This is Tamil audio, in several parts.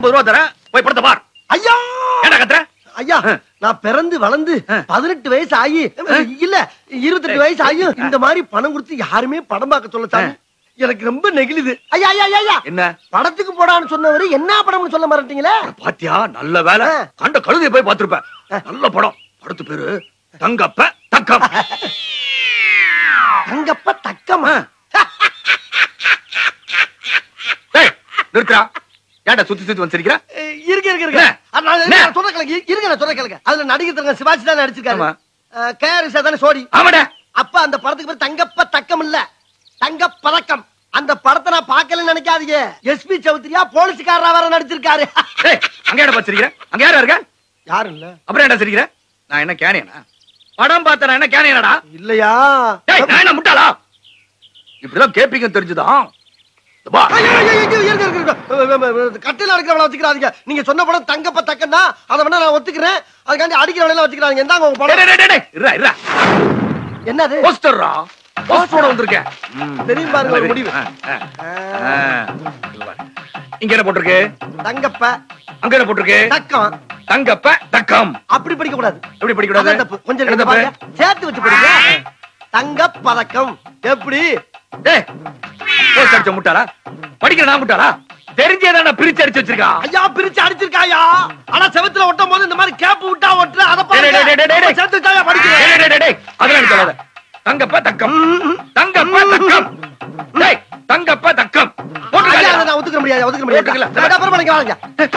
ஐம்பது ரூபா தரேன் போய் படத்தை பார் ஐயா ஏடா கத்துற ஐயா ஆ. நான் பிறந்து வளர்ந்து ஆ. பதினெட்டு வயசு ஆகி இல்ல இருபத்தெட்டு வயசு ஆகி இந்த மாதிரி பணம் கொடுத்து யாருமே படம் பார்க்க சொல்ல சாமி எனக்கு ரொம்ப நெகிழுது ஐயா ஐயா ஐயா, ஐயா என்ன படத்துக்கு போடான்னு சொன்னவரு என்ன படம்னு சொல்ல மாட்டீங்களே பாத்தியா நல்ல வேலை ஆ. கண்ட கழுதையை போய் பார்த்திருப்ப நல்ல படம் படத்து பேரு தங்கப்ப தக்கம் தங்கப்ப தக்கமா டேய், நிறுத்துடா ஏன்டா சுத்தி சுத்தி வந்து சிரிக்கிற அஹ், இருங்க இருங்க இருங்க என்ன? அது நான் என்ன? நான் சொல்ற கேளுங்க இருங்க நான் சொல்ற கேளுங்க அதுல நடிகர் தங்க சிவாஜி தான் நடிச்சிருக்காரு ஆமா. கேஆர்எஸ் தானே சோடி ஆமாடா அப்ப அந்த படத்துக்கு பேர் தங்கப்ப தக்கம் இல்ல தங்க பதக்கம் அந்த படத்தை நான் பார்க்கலன்னு நினைக்காதீங்க எஸ்பி சௌத்ரியா போலீஸ்காரரா வேற நடிச்சிருக்காரு டேய் அங்க ஏடா பார்த்து சிரிக்கிற அங்க யாரா இருக்க யாரும் இல்ல அப்புறம் ஏன்டா சிரிக்கிற நான் என்ன கேனியனா படம் பார்த்தா நான் என்ன கேனியனடா இல்லையா டேய் நான் என்ன முட்டாளா இப்படிதான் கேப்பீங்க தெரிஞ்சுதான் இந்த பா. ஐயோ, ஐயோ, ஐயோ, இருங்க, இருங்க, இருங்க. கட்டில அடிக்கிறவள வச்சுக்கிறாதீங்க நீங்க சொன்ன படம் தங்கப்ப தக்கன்னா அதை வேணா நான் ஒத்துக்கிறேன் அதுக்காண்டி அடிக்கிறவள வச்சுக்கிறாங்க இந்தாங்க உங்க டேய், படம் டேய், டேய், டேய், இருடா, இருடா. என்னது போஸ்டர்ரா போஸ்டரோட வந்திருக்கேன் தெரியும் பாருங்க ஒரு முடிவு ஆ, ஆ, ஆ. இங்க பாரு. இங்க என்ன போட்டிருக்கு தங்கப்ப அங்க என்ன போட்டிருக்கு தக்கம் தங்கப்ப தக்கம் அப்படி படிக்க கூடாது எப்படி படிக்க கூடாது அதான் தப்பு கொஞ்சம் என்ன இங்க தப்பு? பாருங்க. சேர்த்து வச்சு படிங்க தங்க பதக்கம் எப்படி டேய் போஸ்ட் அடிச்ச முட்டாளா படிக்கிற நான் முட்டாளா தெரிஞ்சே தான் பிரிச்சு அடிச்சு வச்சிருக்கா ஐயா பிரிச்சு அடிச்சிருக்காயா ஆனா செவத்துல ஒட்டும் போது இந்த மாதிரி கேப் விட்டா ஒட்டுற அத டேய், டேய், டேய், டேய், டேய். சேர்த்து வச்சாயா டேய், படிக்கிறேன் டேய், டேய், டேய், அதெல்லாம் எனக்கு சொல்லாத. தங்கப்ப தக்கம் தங்கப்ப தக்கம் டேய் தங்கப்ப தக்கம் போட்டு ஐயா, அதை காலியா? நான் ஒத்துக்க முடியாது ஒத்துக்க முடியாது ஒத்துக்கல. நான் அப்புறம் பண்ணிக்கலாம்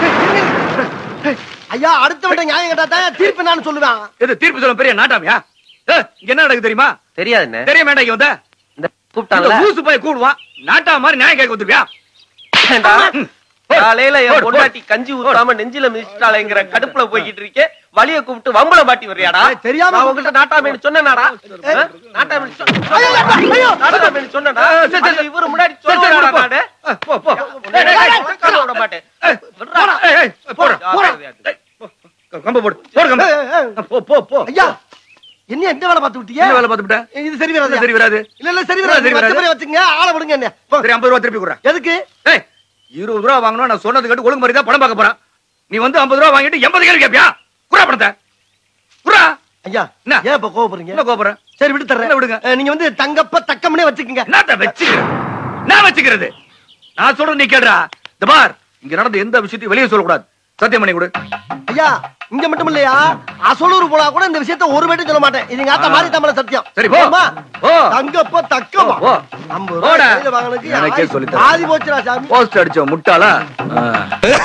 ஐயா அடுத்த விட்ட நியாயம் கேட்டா தான் தீர்ப்பு நான் சொல்லுவேன் எது தீர்ப்பு சொல்ல பெரிய நாட்டாமியா ஏய், இங்க என்ன நடக்குது தெரியுமா தெரியாதுண்ணே தெரிய வேண்டாம் இங்க வந்த இந்த இந்த கூப்பிட்டாங்கல்ல ஊசு போய் கூடுவான் நாட்டா மாதிரி நியாயம் கேட்க வந்துருவியா ஏண்டா? காலையில போடு, என் போடு. பொண்டாட்டி கஞ்சி ஊத்தாம நெஞ்சில மிதிச்சிட்டாளேங்கிற கடுப்புல போய்கிட்டு இருக்கே வலிய கூப்பிட்டு வம்பள பாட்டி வர்றியாடா ஏய், தெரியாம நான் உங்கள்ட்ட நாட்டாமேனு சொன்னேனாடா ஆ? நாட்டாமேனு சொ- ஐயோ, ஐயோ, ஐயோ. நாட்டாமேனு சொன்னேனா ஆ, சரி, சரி, அது இவரு முன்னாடி சரி, சரி, சொல்லுவாடா போ. நானு ஆ, போ போ டேய், டேய், டேய், உட்கார விட மாட்டேன் ஏய், போடா. ஏய், ஏய், போடா, போடா. ஏய், போ. கம்ப போடு போடு கம்ப ஏய், ஏய், ஏய். போ போ போ ஐயா என்ன எந்த வேலை பார்த்து விட்டீங்க என்ன வேலை பார்த்துட்ட இது சரி வராது சரி வராது இல்ல இல்ல சரி இல்ல, வராது சரி வராது. வராது வச்சுங்க ஆளை விடுங்க என்ன போ. சரி ஐம்பது ரூபா திருப்பி கொடுறேன் எதுக்கு ஏய் இருபது ரூபா வாங்கணும் நான் சொன்னது கேட்டு ஒழுங்கு மாதிரி தான் படம் பார்க்க போறேன் நீ வந்து ஐம்பது ரூபா வாங்கிட்டு எண்பது கேள்வி கேப்பியா குறா பணத்தை குறா ஐயா என்ன? ஏன் இப்ப கோவப்படுறீங்க என்ன கோபுறேன் சரி விட்டு தர்றேன் என்ன விடுங்க? அஹ், நீங்க வந்து தங்கப்ப தக்கம்னே வச்சுக்கோங்க என்னத்த வச்சுக்கிறேன் நான் வச்சுக்கிறது நான் சொல்றது நீ கேடுறா இந்த பார் இங்க நடந்த எந்த விஷயத்தையும் வெளியே சொல்லக்கூடாது சத்தியம் பண்ணி கொடு ஐயா இங்க மட்டும் இல்லையா அசலூர் போனா கூட இந்த விஷயத்த ஒரு வேட்டும் சொல்ல மாட்டேன் இது எங்க ஆத்தா ஆ. மாதிரி தமிழ சத்தியம் சரி, போ. அம்மா, போ. தங்கப்ப தக்கமா போ. ஐம்பது போடா. ரூபாய் கையில வாங்கினதுக்கு எனக்கே ஆயி- சொல்லித் தரேன். ஆதி போச்சுடா சாமி போஸ்ட் அடிச்ச முட்டாளா